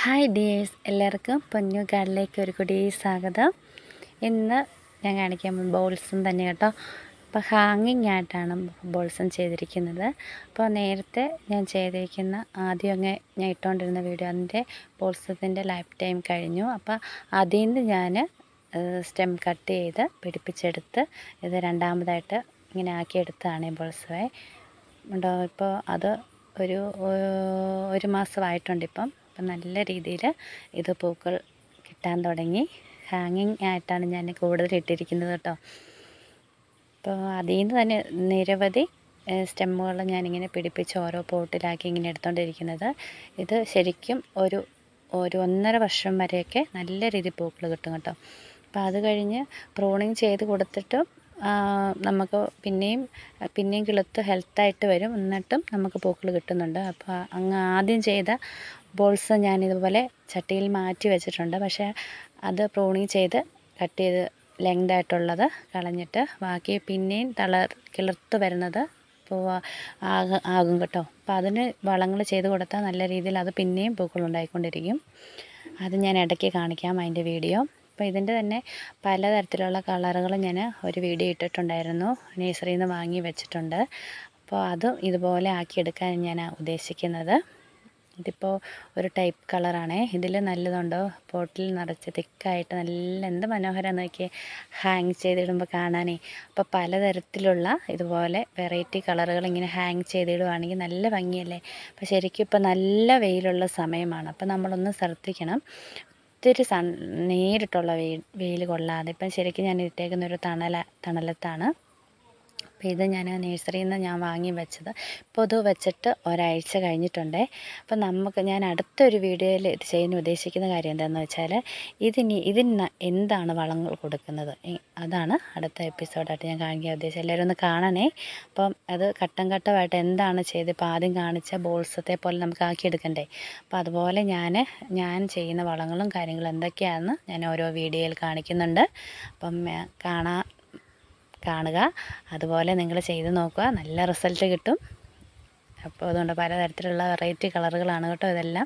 hi dears എല്ലാവർക്കും പൊന്നു കാർഡിലേക്ക് ഒരു കൂടി സ്വാഗതം ഇന്ന് ഞാൻ കാണിക്കാൻ ബോൾസും തന്നെ കേട്ടോ അപ്പോൾ ഹാങ്ങിങ് ആയിട്ടാണ് ബോൾസും ചെയ്തിരിക്കുന്നത് അപ്പോൾ നേരത്തെ ഞാൻ ചെയ്തിരിക്കുന്ന ആദ്യം അങ്ങ് ഞാൻ ഇട്ടുകൊണ്ടിരുന്ന വീഡിയോ അതിൻ്റെ ബോൾസത്തിൻ്റെ ലൈഫ് ടൈം കഴിഞ്ഞു അപ്പോൾ അതിൽ നിന്ന് ഞാൻ സ്റ്റെം കട്ട് ചെയ്ത് പിടിപ്പിച്ചെടുത്ത് ഇത് രണ്ടാമതായിട്ട് ഇങ്ങനെ ആക്കിയെടുത്തതാണ് ഈ ബോൾസവേ ഉണ്ടോ ഇപ്പോൾ അത് ഒരു ഒരു മാസമായിട്ടുണ്ട് ഇപ്പം അപ്പം നല്ല രീതിയിൽ ഇത് പൂക്കൾ കിട്ടാൻ തുടങ്ങി ഹാങ്ങിങ് ആയിട്ടാണ് ഞാൻ കൂടുതൽ ഇട്ടിരിക്കുന്നത് കേട്ടോ അപ്പോൾ അതിൽ നിന്ന് തന്നെ നിരവധി സ്റ്റെമ്മുകൾ ഞാനിങ്ങനെ പിടിപ്പിച്ച് ഓരോ പോട്ടിലാക്കി ഇങ്ങനെ എടുത്തുകൊണ്ടിരിക്കുന്നത് ഇത് ശരിക്കും ഒരു ഒരു ഒന്നര വർഷം വരെയൊക്കെ നല്ല രീതിയിൽ പൂക്കൾ കിട്ടും കേട്ടോ അപ്പോൾ അത് കഴിഞ്ഞ് പ്രൂണിങ് ചെയ്ത് കൊടുത്തിട്ടും നമുക്ക് പിന്നെയും പിന്നെയും കിളുത്ത് ഹെൽത്തായിട്ട് വരും എന്നിട്ടും നമുക്ക് പൂക്കൾ കിട്ടുന്നുണ്ട് അപ്പോൾ അങ്ങ് ആദ്യം ചെയ്ത ബോൾസ് ഞാനിതുപോലെ ചട്ടിയിൽ മാറ്റി വെച്ചിട്ടുണ്ട് പക്ഷേ അത് പ്രൂണിങ് ചെയ്ത് കട്ട് ചെയ്ത് ലെങ്ത് ആയിട്ടുള്ളത് കളഞ്ഞിട്ട് ബാക്കി പിന്നെയും തളർ കിളിർത്ത് വരുന്നത് പൂവ് ആകും ആകും കേട്ടോ അപ്പോൾ അതിന് വളങ്ങൾ ചെയ്ത് കൊടുത്താൽ നല്ല രീതിയിൽ അത് പിന്നെയും പൂക്കൾ ഉണ്ടായിക്കൊണ്ടിരിക്കും അത് ഞാൻ ഇടയ്ക്ക് കാണിക്കാം അതിൻ്റെ വീഡിയോ അപ്പോൾ ഇതിൻ്റെ തന്നെ പലതരത്തിലുള്ള കളറുകൾ ഞാൻ ഒരു വീഡിയോ ഇട്ടിട്ടുണ്ടായിരുന്നു നേഴ്സറിയിൽ നിന്ന് വാങ്ങി വെച്ചിട്ടുണ്ട് അപ്പോൾ അതും ഇതുപോലെ ആക്കിയെടുക്കാൻ ഞാൻ ഉദ്ദേശിക്കുന്നത് ഇതിപ്പോൾ ഒരു ടൈപ്പ് കളറാണേ ഇതിൽ നല്ലതുണ്ടോ പോട്ടിൽ നിറച്ച് തിക്കായിട്ട് നല്ല എന്ത് മനോഹരം നോക്കി ഹാങ് ചെയ്തിടുമ്പോൾ കാണാനേ അപ്പോൾ പലതരത്തിലുള്ള ഇതുപോലെ വെറൈറ്റി കളറുകൾ ഇങ്ങനെ ഹാങ് ചെയ്തിടുവാണെങ്കിൽ നല്ല ഭംഗിയല്ലേ അപ്പോൾ ശരിക്കും ഇപ്പോൾ നല്ല വെയിലുള്ള സമയമാണ് അപ്പോൾ നമ്മളൊന്ന് ശ്രദ്ധിക്കണം ഒത്തിരി സൺ നേരിട്ടുള്ള വെയിൽ വെയിൽ കൊള്ളാതെ ഇപ്പം ശരിക്കും ഞാൻ ഇട്ടേക്കുന്ന ഒരു തണല തണലത്താണ് അപ്പോൾ ഇത് ഞാൻ നേഴ്സറിയിൽ നിന്ന് ഞാൻ വാങ്ങി വെച്ചത് ഇപ്പോൾ ഇത് വെച്ചിട്ട് ഒരാഴ്ച കഴിഞ്ഞിട്ടുണ്ടേ അപ്പോൾ നമുക്ക് ഞാൻ അടുത്തൊരു വീഡിയോയിൽ ഇത് ചെയ്യാൻ ഉദ്ദേശിക്കുന്ന കാര്യം എന്താണെന്ന് വെച്ചാൽ ഇതിന് ഇതിന് എന്താണ് വളങ്ങൾ കൊടുക്കുന്നത് അതാണ് അടുത്ത എപ്പിസോഡായിട്ട് ഞാൻ കാണിക്കാൻ ഉദ്ദേശിച്ചത് എല്ലാവരും ഒന്ന് കാണണേ അപ്പം അത് ഘട്ടം ഘട്ടമായിട്ട് എന്താണ് ചെയ്ത് ഇപ്പോൾ ആദ്യം കാണിച്ച ബോൾസത്തെ പോലെ നമുക്ക് ആക്കിയെടുക്കണ്ടേ അപ്പോൾ അതുപോലെ ഞാൻ ഞാൻ ചെയ്യുന്ന വളങ്ങളും കാര്യങ്ങളും എന്തൊക്കെയാണെന്ന് ഞാൻ ഓരോ വീഡിയോയിൽ കാണിക്കുന്നുണ്ട് അപ്പം കാണാൻ കാണുക അതുപോലെ നിങ്ങൾ ചെയ്ത് നോക്കുക നല്ല റിസൾട്ട് കിട്ടും അപ്പോൾ അതുകൊണ്ട് പലതരത്തിലുള്ള വെറൈറ്റി കളറുകളാണ് കേട്ടോ ഇതെല്ലാം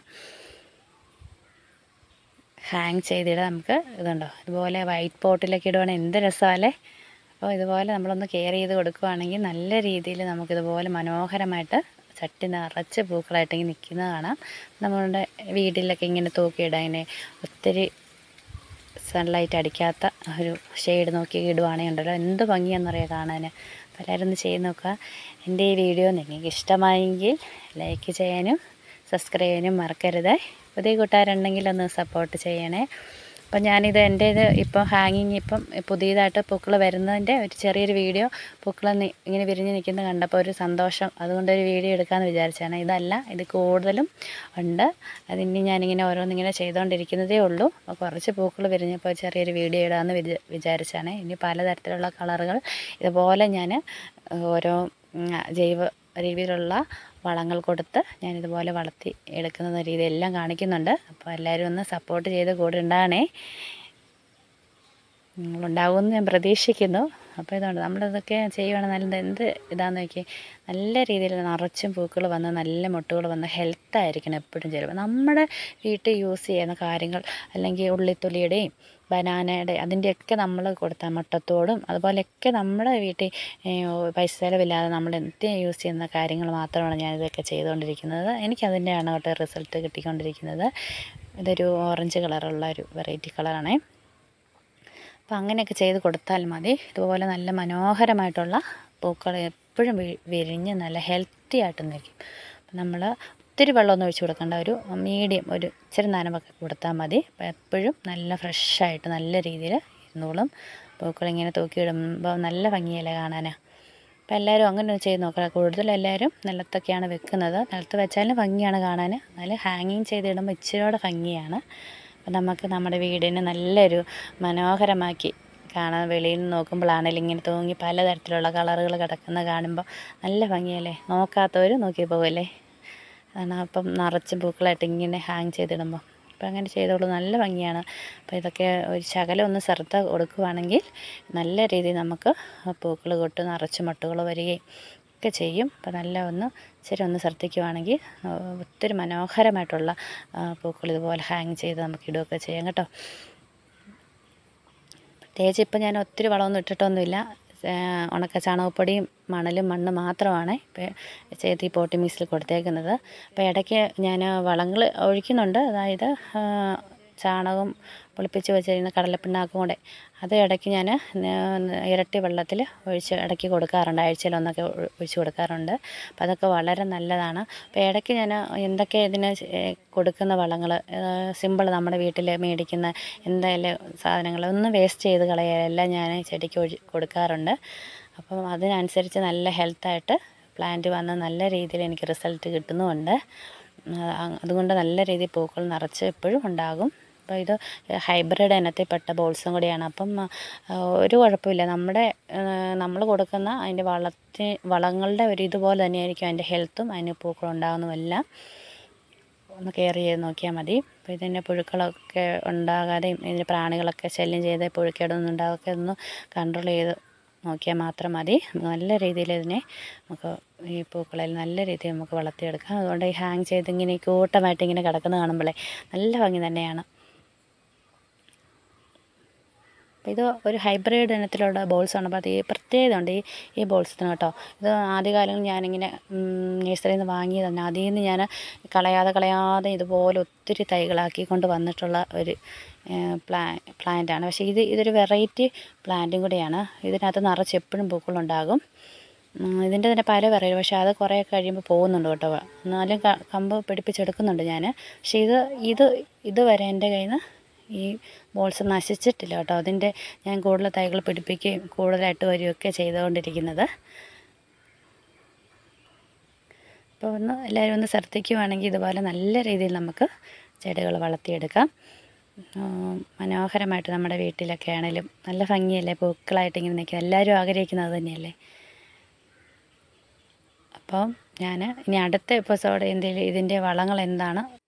ഹാങ് ചെയ്തിടാം നമുക്ക് ഇതുണ്ടോ ഇതുപോലെ വൈറ്റ് പോട്ടിലൊക്കെ ഇടുവാണെങ്കിൽ എന്ത് രസമല്ലേ അപ്പോൾ ഇതുപോലെ നമ്മളൊന്ന് കെയർ ചെയ്ത് കൊടുക്കുകയാണെങ്കിൽ നല്ല രീതിയിൽ നമുക്കിതുപോലെ മനോഹരമായിട്ട് ചട്ടി നിറച്ച് പൂക്കളായിട്ട് ഇങ്ങനെ നിൽക്കുന്നത് കാണാം നമ്മളുടെ വീട്ടിലൊക്കെ ഇങ്ങനെ തൂക്കിയിടാം ഇങ്ങനെ ഒത്തിരി സൺലൈറ്റ് അടിക്കാത്ത ഒരു ഷെയ്ഡ് നോക്കി ഇടുവാണെങ്കിൽ ഉണ്ടല്ലോ എന്ത് ഭംഗിയാണെന്നറിയാം കാണാൻ അപ്പോൾ എല്ലാവരും ഒന്ന് ചെയ്ത് നോക്കുക എൻ്റെ ഈ വീഡിയോ നിങ്ങൾക്ക് ഇഷ്ടമായെങ്കിൽ ലൈക്ക് ചെയ്യാനും സബ്സ്ക്രൈബ് ചെയ്യാനും മറക്കരുത് പുതിയ കൂട്ടുകാരുണ്ടെങ്കിൽ ഒന്ന് സപ്പോർട്ട് ചെയ്യണേ അപ്പം ഞാനിത് എൻ്റെ ഇത് ഇപ്പം ഹാങ്ങിങ് ഇപ്പം പുതിയതായിട്ട് പൂക്കൾ വരുന്നതിൻ്റെ ഒരു ചെറിയൊരു വീഡിയോ പൂക്കൾ ഇങ്ങനെ വിരിഞ്ഞ് നിൽക്കുന്നത് കണ്ടപ്പോൾ ഒരു സന്തോഷം അതുകൊണ്ട് ഒരു വീഡിയോ എടുക്കാമെന്ന് വിചാരിച്ചാണ് ഇതല്ല ഇത് കൂടുതലും ഉണ്ട് അതിനി ഞാനിങ്ങനെ ഓരോന്നിങ്ങനെ ചെയ്തുകൊണ്ടിരിക്കുന്നതേ ഉള്ളൂ അപ്പോൾ കുറച്ച് പൂക്കൾ വിരിഞ്ഞപ്പോൾ ചെറിയൊരു വീഡിയോ ഇടാമെന്ന് വിചാ വിചാരിച്ചാണ് ഇനി പലതരത്തിലുള്ള കളറുകൾ ഇതുപോലെ ഞാൻ ഓരോ ജൈവ രീതിയിലുള്ള വളങ്ങൾ കൊടുത്ത് ഞാനിതുപോലെ വളർത്തി എടുക്കുന്ന രീതി എല്ലാം കാണിക്കുന്നുണ്ട് അപ്പോൾ എല്ലാവരും ഒന്ന് സപ്പോർട്ട് ചെയ്ത് കൂടെ ഉണ്ടാകണേ നിങ്ങളുണ്ടാകുമെന്ന് ഞാൻ പ്രതീക്ഷിക്കുന്നു അപ്പോൾ ഇതുകൊണ്ട് നമ്മളിതൊക്കെ ചെയ്യുവാണെങ്കിൽ നല്ല എന്ത് ഇതാണെന്ന് നോക്കി നല്ല രീതിയിൽ നിറച്ചും പൂക്കൾ വന്ന് നല്ല മുട്ടുകൾ വന്ന് ഹെൽത്തായിരിക്കണം എപ്പോഴും ചിലപ്പോൾ നമ്മുടെ വീട്ടിൽ യൂസ് ചെയ്യുന്ന കാര്യങ്ങൾ അല്ലെങ്കിൽ ഉള്ളിത്തൊലിയുടെയും ബനാനയുടെ അതിൻ്റെയൊക്കെ നമ്മൾ കൊടുത്ത മുട്ടത്തോടും അതുപോലെയൊക്കെ നമ്മുടെ വീട്ടിൽ പൈസ ചിലവില്ലാതെ നമ്മൾ എന്ത് യൂസ് ചെയ്യുന്ന കാര്യങ്ങൾ മാത്രമാണ് ഞാനിതൊക്കെ ചെയ്തുകൊണ്ടിരിക്കുന്നത് എനിക്കതിൻ്റെയാണ് കേട്ടോ റിസൾട്ട് കിട്ടിക്കൊണ്ടിരിക്കുന്നത് ഇതൊരു ഓറഞ്ച് കളറുള്ള ഒരു വെറൈറ്റി കളറാണേ അപ്പോൾ അങ്ങനെയൊക്കെ ചെയ്ത് കൊടുത്താൽ മതി ഇതുപോലെ നല്ല മനോഹരമായിട്ടുള്ള പൂക്കൾ എപ്പോഴും വിരിഞ്ഞ് നല്ല ഹെൽത്തി ആയിട്ട് നിൽക്കും അപ്പം നമ്മൾ ഒത്തിരി വെള്ളമൊന്നും ഒഴിച്ച് കൊടുക്കേണ്ട ഒരു മീഡിയം ഒരു ഇച്ചിരി നനവൊക്കെ കൊടുത്താൽ മതി അപ്പോൾ എപ്പോഴും നല്ല ഫ്രഷായിട്ട് നല്ല രീതിയിൽ ഇരുന്നോളും പൂക്കളിങ്ങനെ തൂക്കിയിടുമ്പോൾ നല്ല ഭംഗിയല്ലേ കാണാൻ അപ്പോൾ എല്ലാവരും അങ്ങനെ ഒന്ന് ചെയ്ത് നോക്കുക കൂടുതൽ എല്ലാവരും നിലത്തൊക്കെയാണ് വെക്കുന്നത് നിലത്ത് വെച്ചാലും ഭംഗിയാണ് കാണാൻ എന്നാലും ഹാങ്ങിങ് ചെയ്തിടുമ്പോൾ ഇച്ചിരിയോടെ ഭംഗിയാണ് അപ്പോൾ നമുക്ക് നമ്മുടെ വീടിന് നല്ലൊരു മനോഹരമാക്കി കാണാൻ വെളിയിൽ നിന്ന് നോക്കുമ്പോഴാണെങ്കിലും ഇങ്ങനെ തൂങ്ങി പലതരത്തിലുള്ള കളറുകൾ കിടക്കുന്ന കാണുമ്പോൾ നല്ല ഭംഗിയല്ലേ നോക്കാത്തവർ നോക്കി പോകുമല്ലേ അതാണ് അപ്പം നിറച്ചും പൂക്കളായിട്ട് ഇങ്ങനെ ഹാങ് ചെയ്തിടുമ്പോൾ അപ്പോൾ അങ്ങനെ ചെയ്തോളൂ നല്ല ഭംഗിയാണ് അപ്പോൾ ഇതൊക്കെ ഒരു ശകലം ഒന്ന് ശ്രദ്ധ കൊടുക്കുവാണെങ്കിൽ നല്ല രീതിയിൽ നമുക്ക് പൂക്കൾ കൊട്ട് നിറച്ച് മട്ടുകൾ വരികയും ഇടുകയൊക്കെ ചെയ്യും അപ്പോൾ നല്ല ഒന്ന് ഇച്ചിരി ഒന്ന് ശ്രദ്ധിക്കുവാണെങ്കിൽ ആ, ഒത്തിരി മനോഹരമായിട്ടുള്ള ആ, പൂക്കൾ ഇതുപോലെ ഹാങ് ചെയ്ത് നമുക്ക് ഇടുകയൊക്കെ ചെയ്യാം കേട്ടോ പ്രത്യേകിച്ച് ഇപ്പം ഞാൻ ഒത്തിരി വളമൊന്നും ഇട്ടിട്ടൊന്നുമില്ല ആ, ഉണക്ക ചാണകപ്പൊടിയും മണലും മണ്ണ് മാത്രമാണ് ഇപ്പം ചെയ്ത് ഈ പോട്ടി മിക്സിൽ കൊടുത്തേക്കുന്നത് അപ്പോൾ ഇടയ്ക്ക് ഞാൻ വളങ്ങൾ ഒഴിക്കുന്നുണ്ട് അതായത് ആ, ചാണകം പുളിപ്പിച്ച് വെച്ചിരുന്ന കടലപ്പിണ്ണാക്കും കൂടെ അത് ഇടയ്ക്ക് ഞാൻ ഇരട്ടി വെള്ളത്തിൽ ഒഴിച്ച് ഇടയ്ക്ക് കൊടുക്കാറുണ്ട് ആഴ്ചയിലൊന്നൊക്കെ ഒ- ഒഴിച്ച് കൊടുക്കാറുണ്ട് അപ്പോൾ അതൊക്കെ വളരെ നല്ലതാണ് അപ്പോൾ ഇടയ്ക്ക് ഞാൻ എന്തൊക്കെ ഇതിന് ചെ- ഏ, കൊടുക്കുന്ന വളങ്ങൾ സിമ്പിൾ നമ്മുടെ വീട്ടിൽ മേടിക്കുന്ന എന്തായാലും സാധനങ്ങൾ ഒന്നും വേസ്റ്റ് ചെയ്ത് കളയാതെല്ലാം ഞാൻ ചെടിക്ക് ഒഴി കൊടുക്കാറുണ്ട് അപ്പം അതിനനുസരിച്ച് നല്ല ഹെൽത്തായിട്ട് പ്ലാന്റ് വന്ന് നല്ല രീതിയിൽ എനിക്ക് റിസൾട്ട് കിട്ടുന്നുമുണ്ട് ആ, അതുകൊണ്ട് നല്ല രീതിയിൽ പൂക്കൾ നിറച്ച് എപ്പോഴും ഉണ്ടാകും അപ്പോൾ ഇത് ഹൈബ്രിഡ് ഇനത്തിൽപ്പെട്ട ബോൾസും കൂടിയാണ് അപ്പം ആ, ഒരു കുഴപ്പമില്ല നമ്മുടെ നമ്മൾ കൊടുക്കുന്ന അതിൻ്റെ വളത്തി വളങ്ങളുടെ ഒരു ഇതുപോലെ തന്നെയായിരിക്കും അതിൻ്റെ ഹെൽത്തും അതിന് പൂക്കൾ ഉണ്ടാകുന്നതുമെല്ലാം ഒന്ന് കെയർ ചെയ്ത് നോക്കിയാൽ മതി അപ്പോൾ ഇതിൻ്റെ പുഴുക്കളൊക്കെ ഉണ്ടാകാതെയും ഇതിൻ്റെ പ്രാണികളൊക്കെ ശല്യം ചെയ്ത് പുഴുക്കേടൊന്നും ഉണ്ടാകാതെ ഒന്ന് കൺട്രോൾ ചെയ്ത് നോക്കിയാൽ മാത്രം മതി നല്ല രീതിയിൽ ഇതിനെ നമുക്ക് ഈ പൂക്കളിൽ നല്ല രീതിയിൽ നമുക്ക് വളർത്തിയെടുക്കാം അതുകൊണ്ട് ഈ ഹാങ് ചെയ്ത് ഇങ്ങനെ ഈ കൂട്ടമായിട്ട് ഇങ്ങനെ കിടക്കുന്നത് കാണുമ്പോഴേ നല്ല ഭംഗി തന്നെയാണ് അപ്പോൾ ഇത് ഒരു ഹൈബ്രിഡ് ഇനത്തിലുള്ള ബോൾസാണ് അപ്പോൾ അത് ഈ പ്രത്യേകത ഉണ്ട് ഈ ഈ ബോൾസിന് കേട്ടോ ഇത് ആദ്യകാലങ്ങളിൽ ഞാനിങ്ങനെ നഴ്സറിയിൽ നിന്ന് വാങ്ങിയതാണ് അതിൽ നിന്ന് ഞാൻ കളയാതെ കളയാതെ ഇതുപോലെ ഒത്തിരി തൈകളാക്കി കൊണ്ട് വന്നിട്ടുള്ള ഒരു പ്ലാ പ്ലാന്റാണ് പക്ഷേ ഇത് ഇതൊരു വെറൈറ്റി പ്ലാന്റും കൂടിയാണ് ഇതിനകത്ത് നിറച്ച് എപ്പോഴും പൂക്കളുണ്ടാകും ഉം, ഇതിൻ്റെ തന്നെ പല വെറൈറ്റി പക്ഷേ അത് കുറേ കഴിയുമ്പോൾ പോകുന്നുണ്ട് കേട്ടോ എന്നാലും ക- കമ്പ് പിടിപ്പിച്ചെടുക്കുന്നുണ്ട് ഞാൻ പക്ഷേ ഇത് ഇത് ഇതുവരെ എൻ്റെ കയ്യിൽ നിന്ന് ഈ ബോൾസ് നശിച്ചിട്ടില്ല കേട്ടോ അതിൻ്റെ ഞാൻ കൂടുതൽ തൈകൾ പിടിപ്പിക്കുകയും കൂടുതലായിട്ട് വരികയൊക്കെ ചെയ്തുകൊണ്ടിരിക്കുന്നത് അപ്പോൾ ഒന്ന് എല്ലാവരും ഒന്ന് ശ്രദ്ധിക്കുവാണെങ്കിൽ ഇതുപോലെ നല്ല രീതിയിൽ നമുക്ക് ചെടികൾ വളർത്തിയെടുക്കാം ഉം, മനോഹരമായിട്ട് നമ്മുടെ വീട്ടിലൊക്കെ ആണെങ്കിലും നല്ല ഭംഗിയല്ലേ പൂക്കളായിട്ട് ഇങ്ങനെ നിൽക്കുക എല്ലാവരും ആഗ്രഹിക്കുന്നത് തന്നെയല്ലേ അപ്പം ഞാൻ ഇനി അടുത്ത എപ്പിസോഡ് എന്തെങ്കിലും ഇതിൻ്റെ വളങ്ങൾ എന്താണ്